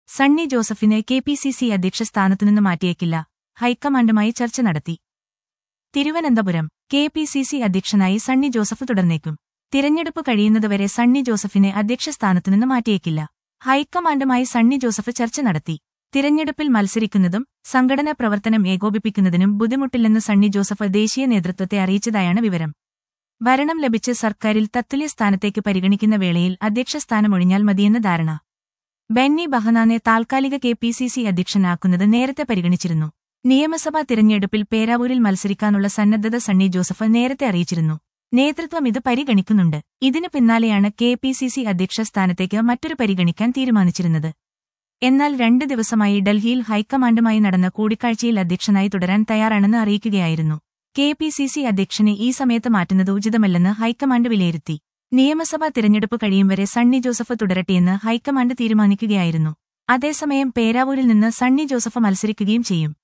സണ്ണി ജോസഫിനെ K P C C അധ്യക്ഷ സ്ഥാനത്തുനിന്ന് മാറ്റിയേക്കില്ല ഹൈക്കമാൻഡുമായി ചർച്ച നടത്തി Thiruvananthapuram K P C C അധ്യക്ഷനായി സണ്ണി ജോസഫ് തുടർന്നേക്കും തിരഞ്ഞെടുപ്പ് കഴിയുന്നതുവരെ സണ്ണി ജോസഫിനെ അധ്യക്ഷ സ്ഥാനത്തുനിന്ന് മാറ്റിയേക്കില്ല ഹൈക്കമാൻഡുമായി സണ്ണി ജോസഫ് ചർച്ച നടത്തി തിരഞ്ഞെടുപ്പിൽ മത്സരിക്കുന്നതും സംഘടനാ പ്രവർത്തനം ഏകോപിപ്പിക്കുന്നതിനും ബുദ്ധിമുട്ടില്ലെന്ന് സണ്ണി ജോസഫ് ദേശീയ നേതൃത്വത്തെ അറിയിച്ചതായാണ് വിവരം ഭരണം ലഭിച്ച് സർക്കാരിൽ തത്തുല്യ സ്ഥാനത്തേക്ക് പരിഗണിക്കുന്ന വേളയിൽ അധ്യക്ഷ സ്ഥാനമൊഴിഞ്ഞാൽ മതിയെന്ന ധാരണ ബെന്നി ബഹനാനെ താൽക്കാലിക കെ പി സി സി അധ്യക്ഷനാക്കുന്നത് നേരത്തെ പരിഗണിച്ചിരുന്നു നിയമസഭാ തിരഞ്ഞെടുപ്പിൽ പേരാവൂരിൽ മത്സരിക്കാനുള്ള സന്നദ്ധത സണ്ണി ജോസഫ് നേരത്തെ അറിയിച്ചിരുന്നു നേതൃത്വം ഇത് പരിഗണിക്കുന്നുണ്ട് ഇതിനു പിന്നാലെയാണ് കെ പി സി സി അധ്യക്ഷ സ്ഥാനത്തേക്ക് മറ്റൊരു പരിഗണിക്കാൻ തീരുമാനിച്ചിരുന്നത് എന്നാൽ രണ്ട് ദിവസമായി ഡൽഹിയിൽ ഹൈക്കമാൻഡുമായി നടന്ന കൂടിക്കാഴ്ചയിൽ അധ്യക്ഷനായി തുടരാൻ തയ്യാറാണെന്ന് അറിയിക്കുകയായിരുന്നു കെ പി സി സി അധ്യക്ഷനെ ഈ സമയത്ത് മാറ്റുന്നത് ഉചിതമല്ലെന്ന് ഹൈക്കമാൻഡ് വിലയിരുത്തി നിയമസഭാ തിരഞ്ഞെടുപ്പ് കഴിയും വരെ സണ്ണി ജോസഫ് തുടരട്ടെയെന്ന് ഹൈക്കമാൻഡ് തീരുമാനിക്കുകയായിരുന്നു അതേസമയം പേരാവൂരിൽ നിന്ന് സണ്ണി ജോസഫ് മത്സരിക്കുകയും ചെയ്യും